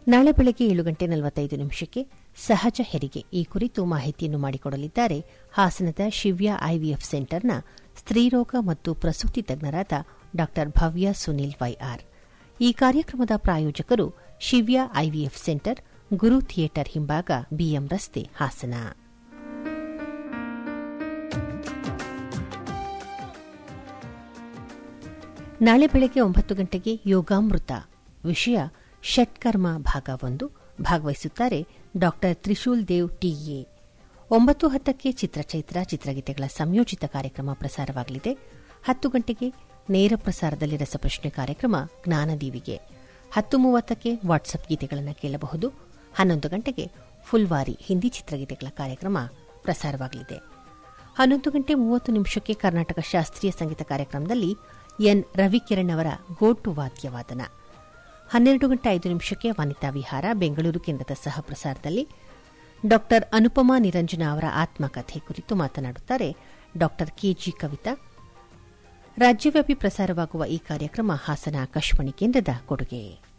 ನಾಳೆ ಬೆಳಗ್ಗೆ ಏಳು ಗಂಟೆ ನಲವತ್ತೈದು ನಿಮಿಷಕ್ಕೆ ಸಹಜ ಹೆರಿಗೆ ಈ ಕುರಿತು ಮಾಹಿತಿಯನ್ನು ಮಾಡಿಕೊಡಲಿದ್ದಾರೆ ಹಾಸನದ ಶಿವ್ಯ ಐವಿಎಫ್ ಸೆಂಟರ್ನ ಸ್ತ್ರೀರೋಗ ಮತ್ತು ಪ್ರಸೂತಿ ತಜ್ಞರಾದ ಡಾ ಭವ್ಯ ಸುನಿಲ್ ವೈಆರ್ ಈ ಕಾರ್ಯಕ್ರಮದ ಪ್ರಾಯೋಜಕರು Shivya IVF centre Guru theatre ಹಿಂಭಾಗ ಬಿಎಂ ರಸ್ತೆ ಹಾಸನ ನಾಳೆ ಬೆಳಗ್ಗೆ ಒಂಬತ್ತು ಗಂಟೆಗೆ ಯೋಗಾಮೃತ ವಿಷಯ ಷಟ್ಕರ್ಮ ಭಾಗ ಒಂದು ಭಾಗವಹಿಸುತ್ತಾರೆ ಡಾ ತ್ರಿಶೂಲ್ ದೇವ್ ಟಿಎ ಒಂಬತ್ತು ಹತ್ತಕ್ಕೆ ಚಿತ್ರಚೈತ್ರ ಚಿತ್ರಗೀತೆಗಳ ಸಂಯೋಜಿತ ಕಾರ್ಯಕ್ರಮ ಪ್ರಸಾರವಾಗಲಿದೆ ಹತ್ತು ಗಂಟೆಗೆ ನೇರ ಪ್ರಸಾರದಲ್ಲಿ ರಸಪ್ರಶ್ನೆ ಕಾರ್ಯಕ್ರಮ ಜ್ಞಾನದೀವಿಗೆ ಹತ್ತು ಮೂವತ್ತಕ್ಕೆ ವಾಟ್ಸಪ್ ಗೀತೆಗಳನ್ನು ಕೇಳಬಹುದು ಹನ್ನೊಂದು ಗಂಟೆಗೆ ಫುಲ್ವಾರಿ ಹಿಂದಿ ಚಿತ್ರಗೀತೆಗಳ ಕಾರ್ಯಕ್ರಮ ಪ್ರಸಾರವಾಗಲಿದೆ ಹನ್ನೊಂದು ಗಂಟೆ ಮೂವತ್ತು ನಿಮಿಷಕ್ಕೆ ಕರ್ನಾಟಕ ಶಾಸ್ತ್ರೀಯ ಸಂಗೀತ ಕಾರ್ಯಕ್ರಮದಲ್ಲಿ ಎನ್ ರವಿಕಿರಣ್ ಅವರ ಗೋಟು ವಾದ್ಯವಾದನ ಹನ್ನೆರಡು ಗಂಟೆ ಐದು ನಿಮಿಷಕ್ಕೆ ವನಿತಾ ವಿಹಾರ ಬೆಂಗಳೂರು ಕೇಂದ್ರದ ಸಹ ಪ್ರಸಾರದಲ್ಲಿ ಡಾ ಅನುಪಮಾ ನಿರಂಜನ ಅವರ ಆತ್ಮಕಥೆ ಕುರಿತು ಮಾತನಾಡುತ್ತಾರೆ ಡಾ ಕೆಜಿ ಕವಿತಾ ರಾಜ್ಯವ್ಯಾಪಿ ಪ್ರಸಾರವಾಗುವ ಈ ಕಾರ್ಯಕ್ರಮ ಹಾಸನ ಆಕಾಶವಾಣಿ ಕೇಂದ್ರದ ಕೊಡುಗೆ